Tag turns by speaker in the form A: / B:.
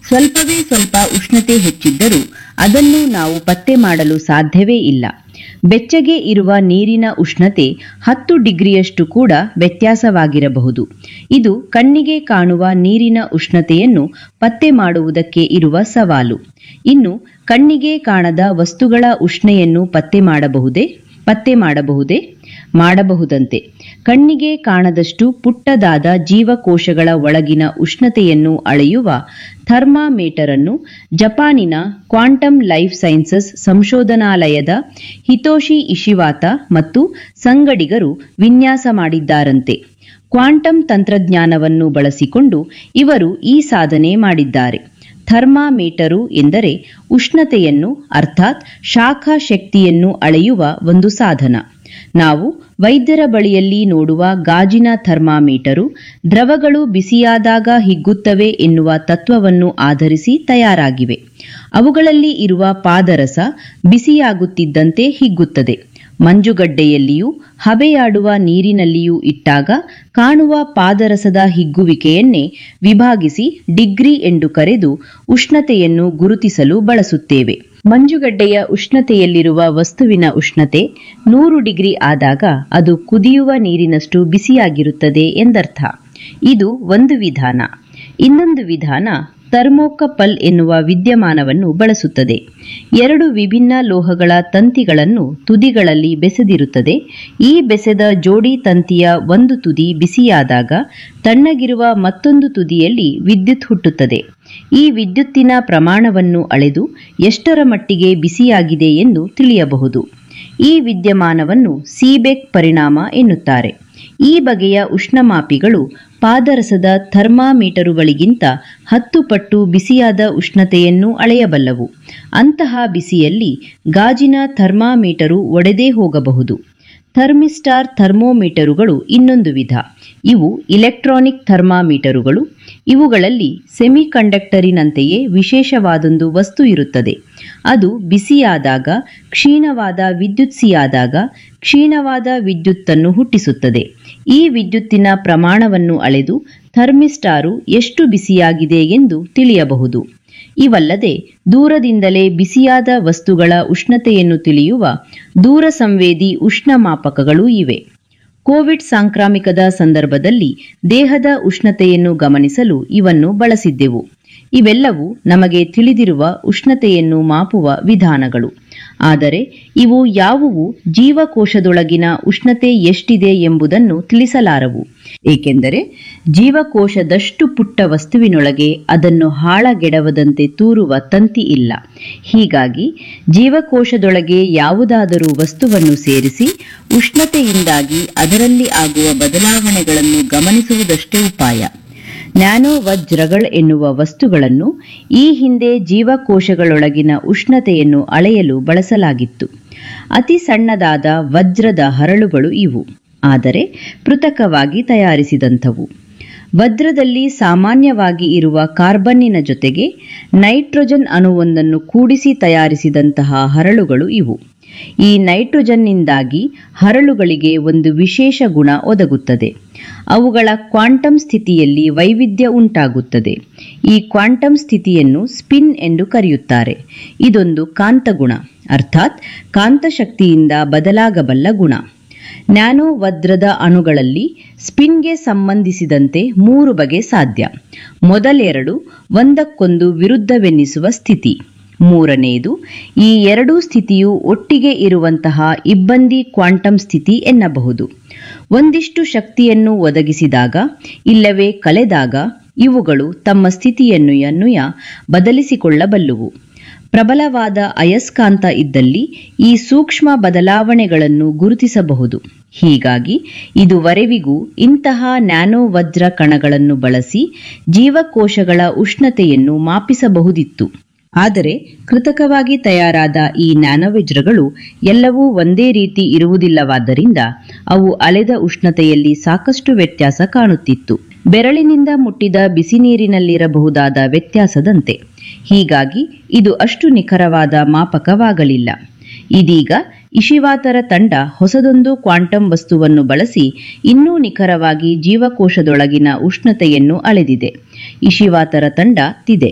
A: ಸ್ವಲ್ಪವೇ ಸ್ವಲ್ಪ ಉಷ್ಣತೆ ಹೆಚ್ಚಿದ್ದರೂ ಅದನ್ನು ನಾವು ಪತ್ತೆ ಮಾಡಲು ಸಾಧ್ಯವೇ ಇಲ್ಲ ಬೆಚ್ಚಗೆ ಇರುವ ನೀರಿನ ಉಷ್ಣತೆ ಹತ್ತು ಡಿಗ್ರಿಯಷ್ಟು ಕೂಡ ವ್ಯತ್ಯಾಸವಾಗಿರಬಹುದು ಇದು ಕಣ್ಣಿಗೆ ಕಾಣುವ ನೀರಿನ ಉಷ್ಣತೆಯನ್ನು ಪತ್ತೆ ಮಾಡುವುದಕ್ಕೆ ಇರುವ ಸವಾಲು ಇನ್ನು ಕಣ್ಣಿಗೆ ಕಾಣದ ವಸ್ತುಗಳ ಉಷ್ಣೆಯನ್ನು ಪತ್ತೆ ಮಾಡಬಹುದೇ ಪತ್ತೆ ಮಾಡಬಹುದೇ ಮಾಡಬಹುದಂತೆ ಕಣ್ಣಿಗೆ ಕಾಣದಷ್ಟು ಪುಟ್ಟದಾದ ಜೀವಕೋಶಗಳ ಒಳಗಿನ ಉಷ್ಣತೆಯನ್ನು ಅಳೆಯುವ ಥರ್ಮಾಮೀಟರ್ ಅನ್ನು ಜಪಾನಿನ ಕ್ವಾಂಟಮ್ ಲೈಫ್ ಸೈನ್ಸಸ್ ಸಂಶೋಧನಾಲಯದ ಹಿತೋಶಿ ಇಶಿವಾತ ಮತ್ತು ಸಂಗಡಿಗರು ವಿನ್ಯಾಸ ಮಾಡಿದ್ದಾರಂತೆ ಕ್ವಾಂಟಮ್ ತಂತ್ರಜ್ಞಾನವನ್ನು ಬಳಸಿಕೊಂಡು ಇವರು ಈ ಸಾಧನೆ ಮಾಡಿದ್ದಾರೆ ಥರ್ಮಾಮೀಟರು ಎಂದರೆ ಉಷ್ಣತೆಯನ್ನು ಅರ್ಥಾತ್ ಶಾಖ ಶಕ್ತಿಯನ್ನು ಅಳೆಯುವ ಒಂದು ಸಾಧನ ನಾವು ವೈದ್ಯರ ಬಳಿಯಲ್ಲಿ ನೋಡುವ ಗಾಜಿನ ಥರ್ಮಾಮೀಟರು ದ್ರವಗಳು ಬಿಸಿಯಾದಾಗ ಹಿಗ್ಗುತ್ತವೆ ಎನ್ನುವ ತತ್ವವನ್ನು ಆಧರಿಸಿ ತಯಾರಾಗಿವೆ ಅವುಗಳಲ್ಲಿ ಇರುವ ಪಾದರಸ ಬಿಸಿಯಾಗುತ್ತಿದ್ದಂತೆ ಹಿಗ್ಗುತ್ತದೆ ಮಂಜುಗಡ್ಡೆಯಲ್ಲಿಯೂ ಹಬೆಯಾಡುವ ನೀರಿನಲ್ಲಿಯೂ ಇಟ್ಟಾಗ ಕಾಣುವ ಪಾದರಸದ ಹಿಗ್ಗುವಿಕೆಯನ್ನೇ ವಿಭಾಗಿಸಿ ಡಿಗ್ರಿ ಎಂದು ಕರೆದು ಉಷ್ಣತೆಯನ್ನು ಗುರುತಿಸಲು ಬಳಸುತ್ತೇವೆ ಮಂಜುಗಡ್ಡೆಯ ಉಷ್ಣತೆಯಲ್ಲಿರುವ ವಸ್ತುವಿನ ಉಷ್ಣತೆ ನೂರು ಡಿಗ್ರಿ ಆದಾಗ ಅದು ಕುದಿಯುವ ನೀರಿನಷ್ಟು ಬಿಸಿಯಾಗಿರುತ್ತದೆ ಎಂದರ್ಥ ಇದು ಒಂದು ವಿಧಾನ ಇನ್ನೊಂದು ವಿಧಾನ ಥರ್ಮೋಕಪಲ್ ಎನ್ನುವ ವಿದ್ಯಮಾನವನ್ನು ಬಳಸುತ್ತದೆ ಎರಡು ವಿಭಿನ್ನ ಲೋಹಗಳ ತಂತಿಗಳನ್ನು ತುದಿಗಳಲ್ಲಿ ಬೆಸೆದಿರುತ್ತದೆ ಈ ಬೆಸೆದ ಜೋಡಿ ತಂತಿಯ ಒಂದು ತುದಿ ಬಿಸಿಯಾದಾಗ ತಣ್ಣಗಿರುವ ಮತ್ತೊಂದು ತುದಿಯಲ್ಲಿ ವಿದ್ಯುತ್ ಹುಟ್ಟುತ್ತದೆ ಈ ವಿದ್ಯುತ್ತಿನ ಪ್ರಮಾಣವನ್ನು ಅಳೆದು ಎಷ್ಟರ ಮಟ್ಟಿಗೆ ಬಿಸಿಯಾಗಿದೆ ಎಂದು ತಿಳಿಯಬಹುದು ಈ ವಿದ್ಯಮಾನವನ್ನು ಸೀಬೆಕ್ ಪರಿಣಾಮ ಎನ್ನುತ್ತಾರೆ ಈ ಬಗೆಯ ಉಷ್ಣಮಾಪಿಗಳು ಪಾದರಸದ ಥರ್ಮಾಮೀಟರುಗಳಿಗಿಂತ ಹತ್ತು ಪಟ್ಟು ಬಿಸಿಯಾದ ಉಷ್ಣತೆಯನ್ನು ಅಳೆಯಬಲ್ಲವು ಅಂತಹ ಬಿಸಿಯಲ್ಲಿ ಗಾಜಿನ ಥರ್ಮಾಮೀಟರು ಒಡೆದೇ ಹೋಗಬಹುದು ಥರ್ಮಿಸ್ಟಾರ್ ಥರ್ಮೋಮೀಟರುಗಳು ಇನ್ನೊಂದು ವಿಧ ಇವು ಇಲೆಕ್ಟ್ರಾನಿಕ್ ಥರ್ಮಾಮೀಟರುಗಳು ಇವುಗಳಲ್ಲಿ ಸೆಮಿಕಂಡಕ್ಟರಿನಂತೆಯೇ ವಿಶೇಷವಾದೊಂದು ವಸ್ತು ಇರುತ್ತದೆ ಅದು ಬಿಸಿಯಾದಾಗ ಕ್ಷೀಣವಾದ ವಿದ್ಯುತ್ಸಿಯಾದಾಗ ಕ್ಷೀಣವಾದ ವಿದ್ಯುತ್ತನ್ನು ಹುಟ್ಟಿಸುತ್ತದೆ ಈ ವಿದ್ಯುತ್ತಿನ ಪ್ರಮಾಣವನ್ನು ಅಳೆದು ಥರ್ಮಿಸ್ಟಾರು ಎಷ್ಟು ಬಿಸಿಯಾಗಿದೆ ಎಂದು ತಿಳಿಯಬಹುದು ಇವಲ್ಲದೆ ದೂರದಿಂದಲೇ ಬಿಸಿಯಾದ ವಸ್ತುಗಳ ಉಷ್ಣತೆಯನ್ನು ತಿಳಿಯುವ ದೂರ ಸಂವೇದಿ ಉಷ್ಣಮಾಪಕಗಳೂ ಇವೆ ಕೋವಿಡ್ ಸಾಂಕ್ರಾಮಿಕದ ಸಂದರ್ಭದಲ್ಲಿ ದೇಹದ ಉಷ್ಣತೆಯನ್ನು ಗಮನಿಸಲು ಇವನ್ನು ಬಳಸಿದ್ದೆವು ಇವೆಲ್ಲವೂ ನಮಗೆ ತಿಳಿದಿರುವ ಉಷ್ಣತೆಯನ್ನು ಮಾಪುವ ವಿಧಾನಗಳು ಆದರೆ ಇವು ಯಾವುವು ಜೀವಕೋಶದೊಳಗಿನ ಉಷ್ಣತೆ ಎಷ್ಟಿದೆ ಎಂಬುದನ್ನು ತಿಳಿಸಲಾರವು ಏಕೆಂದರೆ ಜೀವಕೋಶದಷ್ಟು ಪುಟ್ಟ ವಸ್ತುವಿನೊಳಗೆ ಅದನ್ನು ಹಾಳಗೆಡವದಂತೆ ತೂರುವ ತಂತಿ ಇಲ್ಲ ಹೀಗಾಗಿ ಜೀವಕೋಶದೊಳಗೆ ಯಾವುದಾದರೂ ವಸ್ತುವನ್ನು ಸೇರಿಸಿ ಉಷ್ಣತೆಯಿಂದಾಗಿ ಅದರಲ್ಲಿ ಆಗುವ ಬದಲಾವಣೆಗಳನ್ನು ಗಮನಿಸುವುದಷ್ಟೇ ಉಪಾಯ ನ್ಯಾನೋ ವಜ್ರಗಳು ಎನ್ನುವ ವಸ್ತುಗಳನ್ನು ಈ ಹಿಂದೆ ಜೀವಕೋಶಗಳೊಳಗಿನ ಉಷ್ಣತೆಯನ್ನು ಅಳೆಯಲು ಬಳಸಲಾಗಿತ್ತು ಅತಿ ಸಣ್ಣದಾದ ವಜ್ರದ ಹರಳುಗಳು ಇವು ಆದರೆ ಪೃಥಕವಾಗಿ ತಯಾರಿಸಿದಂಥವು ವಜ್ರದಲ್ಲಿ ಸಾಮಾನ್ಯವಾಗಿ ಇರುವ ಕಾರ್ಬನ್ನಿನ ಜೊತೆಗೆ ನೈಟ್ರೋಜನ್ ಅಣುವೊಂದನ್ನು ಕೂಡಿಸಿ ತಯಾರಿಸಿದಂತಹ ಹರಳುಗಳು ಇವು ಈ ನೈಟ್ರೋಜನ್ನಿಂದಾಗಿ ಹರಳುಗಳಿಗೆ ಒಂದು ವಿಶೇಷ ಗುಣ ಒದಗುತ್ತದೆ ಅವುಗಳ ಕ್ವಾಂಟಮ್ ಸ್ಥಿತಿಯಲ್ಲಿ ವೈವಿಧ್ಯ ಉಂಟಾಗುತ್ತದೆ ಈ ಕ್ವಾಂಟಮ್ ಸ್ಥಿತಿಯನ್ನು ಸ್ಪಿನ್ ಎಂದು ಕರೆಯುತ್ತಾರೆ ಇದೊಂದು ಕಾಂತಗುಣ ಅರ್ಥಾತ್ ಕಾಂತಶಕ್ತಿಯಿಂದ ಬದಲಾಗಬಲ್ಲ ಗುಣ ನ್ಯಾನೋ ವಜ್ರದ ಅಣುಗಳಲ್ಲಿ ಸ್ಪಿನ್ಗೆ ಸಂಬಂಧಿಸಿದಂತೆ ಮೂರು ಬಗೆ ಸಾಧ್ಯ ಮೊದಲೆರಡು ಒಂದಕ್ಕೊಂದು ವಿರುದ್ಧವೆನ್ನಿಸುವ ಸ್ಥಿತಿ ಮೂರನೆಯದು ಈ ಎರಡೂ ಸ್ಥಿತಿಯು ಒಟ್ಟಿಗೆ ಇರುವಂತಹ ಇಬ್ಬಂದಿ ಕ್ವಾಂಟಮ್ ಸ್ಥಿತಿ ಎನ್ನಬಹುದು ಒಂದಿಷ್ಟು ಶಕ್ತಿಯನ್ನು ಒದಗಿಸಿದಾಗ ಇಲ್ಲವೇ ಕಳೆದಾಗ ಇವುಗಳು ತಮ್ಮ ಸ್ಥಿತಿಯನ್ನು ಅನ್ವಯ ಬದಲಿಸಿಕೊಳ್ಳಬಲ್ಲುವು ಪ್ರಬಲವಾದ ಅಯಸ್ಕಾಂತ ಇದ್ದಲ್ಲಿ ಈ ಸೂಕ್ಷ್ಮ ಬದಲಾವಣೆಗಳನ್ನು ಗುರುತಿಸಬಹುದು ಹೀಗಾಗಿ ಇದುವರೆವಿಗೂ ಇಂತಹ ನ್ಯಾನೋ ವಜ್ರ ಕಣಗಳನ್ನು ಬಳಸಿ ಜೀವಕೋಶಗಳ ಉಷ್ಣತೆಯನ್ನು ಮಾಪಿಸಬಹುದಿತ್ತು ಆದರೆ ಕೃತಕವಾಗಿ ತಯಾರಾದ ಈ ನ್ಯಾನೋವಜ್ರಗಳು ಎಲ್ಲವೂ ಒಂದೇ ರೀತಿ ಇರುವುದಿಲ್ಲವಾದ್ದರಿಂದ ಅವು ಅಲೆದ ಉಷ್ಣತೆಯಲ್ಲಿ ಸಾಕಷ್ಟು ವ್ಯತ್ಯಾಸ ಕಾಣುತ್ತಿತ್ತು ಬೆರಳಿನಿಂದ ಮುಟ್ಟಿದ ಬಿಸಿ ನೀರಿನಲ್ಲಿರಬಹುದಾದ ವ್ಯತ್ಯಾಸದಂತೆ ಹೀಗಾಗಿ ಇದು ಅಷ್ಟು ನಿಖರವಾದ ಮಾಪಕವಾಗಲಿಲ್ಲ ಇದೀಗ ಇಶಿವಾತರ ತಂಡ ಹೊಸದೊಂದು ಕ್ವಾಂಟಮ್ ವಸ್ತುವನ್ನು ಬಳಸಿ ಇನ್ನೂ ನಿಖರವಾಗಿ ಜೀವಕೋಶದೊಳಗಿನ ಉಷ್ಣತೆಯನ್ನು ಅಳೆದಿದೆ ಇಶಿವಾತರ ತಂಡ ತಿದೆ